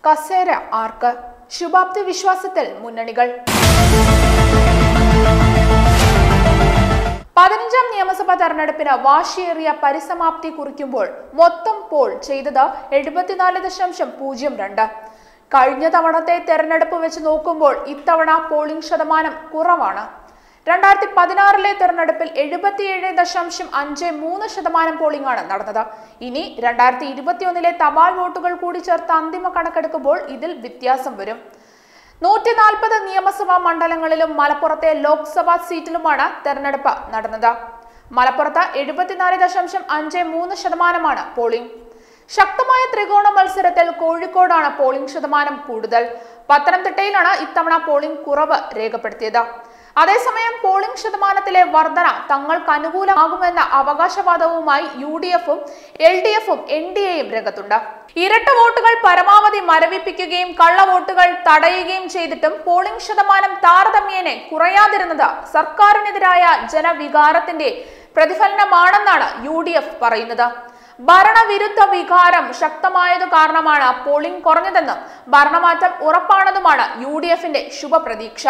കസേര ആർക്ക് ശുഭാപ്തി വിശ്വാസത്തിൽ മുന്നണികൾ പതിനഞ്ചാം നിയമസഭാ തെരഞ്ഞെടുപ്പിന് വാശിയേറിയ പരിസമാപ്തി കുറിക്കുമ്പോൾ മൊത്തം പോൾ ചെയ്തത് എഴുപത്തിനാല് ദശാംശം പൂജ്യം രണ്ട് കഴിഞ്ഞ തവണത്തെ തെരഞ്ഞെടുപ്പ് വെച്ച് നോക്കുമ്പോൾ ഇത്തവണ പോളിംഗ് ശതമാനം കുറവാണ് രണ്ടായിരത്തി പതിനാറിലെ തെരഞ്ഞെടുപ്പിൽ എഴുപത്തിയേഴ് ദശാംശം അഞ്ച് മൂന്ന് ശതമാനം പോളിംഗ് ആണ് നടന്നത് ഇനി രണ്ടായിരത്തി ഇരുപത്തിയൊന്നിലെ തപാൽ വോട്ടുകൾ കൂടി ചേർത്ത് അന്തിമ കണക്കെടുക്കുമ്പോൾ ഇതിൽ വ്യത്യാസം വരും നൂറ്റി നാൽപ്പത് നിയമസഭാ മണ്ഡലങ്ങളിലും മലപ്പുറത്തെ ലോക്സഭാ സീറ്റിലുമാണ് തെരഞ്ഞെടുപ്പ് നടന്നത് മലപ്പുറത്ത് എഴുപത്തിനാല് ദശാംശം അഞ്ച് മൂന്ന് ശതമാനമാണ് പോളിംഗ് ശക്തമായ ത്രികോണ മത്സരത്തിൽ കോഴിക്കോടാണ് പോളിംഗ് ശതമാനം കൂടുതൽ പത്തനംതിട്ടയിലാണ് ഇത്തവണ പോളിംഗ് കുറവ് രേഖപ്പെടുത്തിയത് അതേസമയം പോളിംഗ് ശതമാനത്തിലെ വർധന തങ്ങൾക്ക് അനുകൂലമാകുമെന്ന അവകാശവാദവുമായി യു ഡി എഫും എൽ ഡി എഫും എൻ ഡി എയും രംഗത്തുണ്ട് ഇരട്ട വോട്ടുകൾ പരമാവധി മരവിപ്പിക്കുകയും കള്ളവോട്ടുകൾ തടയുകയും ചെയ്തിട്ടും പോളിംഗ് ശതമാനം താരതമ്യേന കുറയാതിരുന്നത് സർക്കാരിനെതിരായ ജനവികാരത്തിന്റെ പ്രതിഫലനമാണെന്നാണ് യു ഡി എഫ് പറയുന്നത് ഭരണവിരുദ്ധ വികാരം ശക്തമായതു കാരണമാണ് പോളിംഗ് കുറഞ്ഞതെന്നും ഭരണമാറ്റം ഉറപ്പാണെന്നുമാണ് യു ഡി എഫിന്റെ ശുഭപ്രതീക്ഷ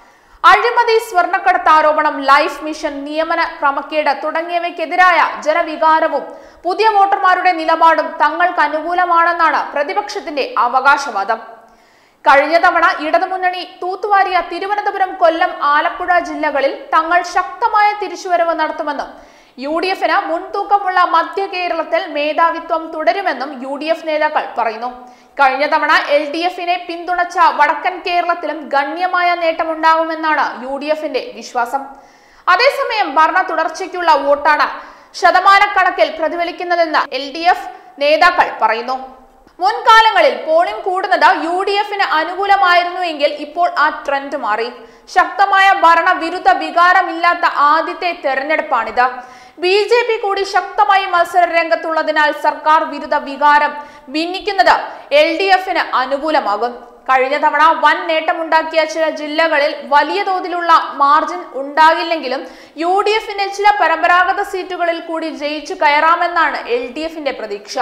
അഴിമതി സ്വർണ്ണക്കടത്ത് ആരോപണം ലൈഫ് മിഷൻ നിയമന ക്രമക്കേട് തുടങ്ങിയവയ്ക്കെതിരായ ജനവികാരവും പുതിയ വോട്ടർമാരുടെ നിലപാടും തങ്ങൾക്ക് അനുകൂലമാണെന്നാണ് പ്രതിപക്ഷത്തിന്റെ അവകാശവാദം കഴിഞ്ഞ തവണ ഇടതുമുന്നണി തൂത്തുവാരിയ തിരുവനന്തപുരം കൊല്ലം ആലപ്പുഴ ജില്ലകളിൽ തങ്ങൾ ശക്തമായ തിരിച്ചുവരവ് നടത്തുമെന്നും യു ഡി എഫിന് മുൻതൂക്കമുള്ള മധ്യ കേരളത്തിൽ മേധാവിത്വം തുടരുമെന്നും യു ഡി എഫ് നേതാക്കൾ പറയുന്നു കഴിഞ്ഞ തവണ എൽ ഡി എഫിനെ പിന്തുണച്ച വടക്കൻ കേരളത്തിലും ഗണ്യമായ നേട്ടമുണ്ടാകുമെന്നാണ് യു ഡി എഫിന്റെ വിശ്വാസം അതേസമയം ഭരണ തുടർച്ചയ്ക്കുള്ള വോട്ടാണ് ശതമാനക്കണക്കിൽ പ്രതിഫലിക്കുന്നതെന്ന് എൽ ഡി എഫ് നേതാക്കൾ പറയുന്നു മുൻകാലങ്ങളിൽ പോളിംഗ് കൂടുന്നത് യു ഡി എഫിന് അനുകൂലമായിരുന്നുവെങ്കിൽ ഇപ്പോൾ ആ ട്രെൻഡ് മാറി ശക്തമായ ഭരണവിരുദ്ധ വികാരമില്ലാത്ത ആദ്യത്തെ തെരഞ്ഞെടുപ്പാണിത് ബി ജെ പി കൂടി ശക്തമായി മത്സര രംഗത്തുള്ളതിനാൽ സർക്കാർ വിരുദ്ധ വികാരം ഭിന്നിക്കുന്നത് എൽ ഡി എഫിന് അനുകൂലമാകും കഴിഞ്ഞ തവണ വൻ നേട്ടമുണ്ടാക്കിയ ചില ജില്ലകളിൽ വലിയ തോതിലുള്ള മാർജിൻ ഉണ്ടാകില്ലെങ്കിലും യു ഡി എഫിന്റെ ചില പരമ്പരാഗത സീറ്റുകളിൽ കൂടി ജയിച്ചു കയറാമെന്നാണ് എൽ ഡി എഫിന്റെ പ്രതീക്ഷ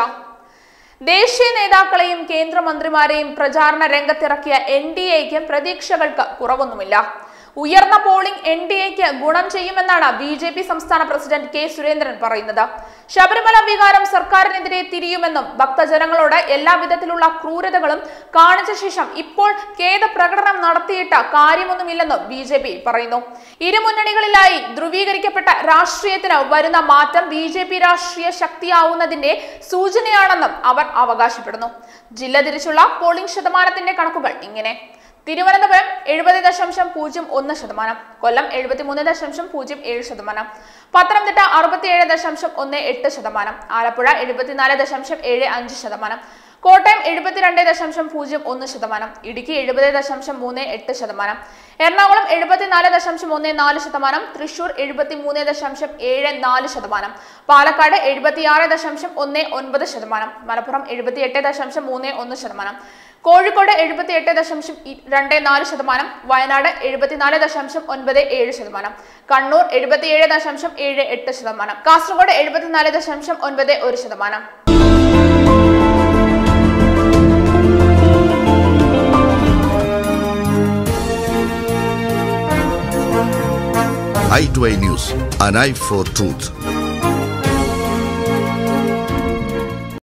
ദേശീയ നേതാക്കളെയും കേന്ദ്രമന്ത്രിമാരെയും പ്രചാരണ രംഗത്തിറക്കിയ എൻ ഡി എക്ക് പ്രതീക്ഷകൾക്ക് കുറവൊന്നുമില്ല ഉയർന്ന പോളിംഗ് എൻ ഡി എക്ക് ഗുണം ചെയ്യുമെന്നാണ് ബി ജെ പി സംസ്ഥാന പ്രസിഡന്റ് കെ സുരേന്ദ്രൻ പറയുന്നത് ശബരിമല വികാരം സർക്കാരിനെതിരെ തിരിയുമെന്നും ഭക്തജനങ്ങളോട് എല്ലാ വിധത്തിലുള്ള ക്രൂരതകളും കാണിച്ച ശേഷം ഇപ്പോൾ ഖേദ പ്രകടനം നടത്തിയിട്ട് കാര്യമൊന്നുമില്ലെന്നും ബി ജെ പി പറയുന്നു ഇരു മുന്നണികളിലായി ധ്രുവീകരിക്കപ്പെട്ട രാഷ്ട്രീയത്തിന് വരുന്ന മാറ്റം ബി ജെ പി രാഷ്ട്രീയ ശക്തിയാവുന്നതിന്റെ സൂചനയാണെന്നും അവർ അവകാശപ്പെടുന്നു ജില്ല തിരിച്ചുള്ള പോളിംഗ് ശതമാനത്തിന്റെ കണക്കുകൾ ഇങ്ങനെ തിരുവനന്തപുരം എഴുപത് ദശാംശം പൂജ്യം ഒന്ന് ശതമാനം കൊല്ലം എഴുപത്തിമൂന്ന് ദശാംശം പൂജ്യം ഏഴ് ശതമാനം പത്തനംതിട്ട അറുപത്തിയേഴ് ദശാംശം ഒന്ന് എട്ട് ശതമാനം ആലപ്പുഴ എഴുപത്തിനാല് ദശാംശം ഏഴ് അഞ്ച് ശതമാനം കോട്ടയം എഴുപത്തിരണ്ട് ദശാംശം പൂജ്യം ഒന്ന് ശതമാനം ഇടുക്കി എഴുപത് ദശാംശം മൂന്ന് എട്ട് ശതമാനം എറണാകുളം എഴുപത്തിനാല് ദശാംശം ഒന്ന് നാല് ശതമാനം തൃശൂർ എഴുപത്തിമൂന്ന് ദശാംശം ഏഴ് നാല് ശതമാനം പാലക്കാട് എഴുപത്തിയാറ് ദശാംശം ഒന്ന് ഒൻപത് ശതമാനം മലപ്പുറം എഴുപത്തിയെട്ട് ദശാംശം മൂന്ന് ഒന്ന് ശതമാനം കോഴിക്കോട് എഴുപത്തി എട്ട് ദശാംശം രണ്ട് നാല് ശതമാനം വയനാട് എഴുപത്തിനാല് ദശാംശം ഒൻപത് ഏഴ് ശതമാനം കണ്ണൂർ എഴുപത്തിയേഴ് ദശാംശം ഏഴ് എട്ട് ശതമാനം കാസർഗോഡ് എഴുപത്തിനാല് ദശാംശം ഒൻപത് ഒരു ശതമാനം i2i News, an eye for truth.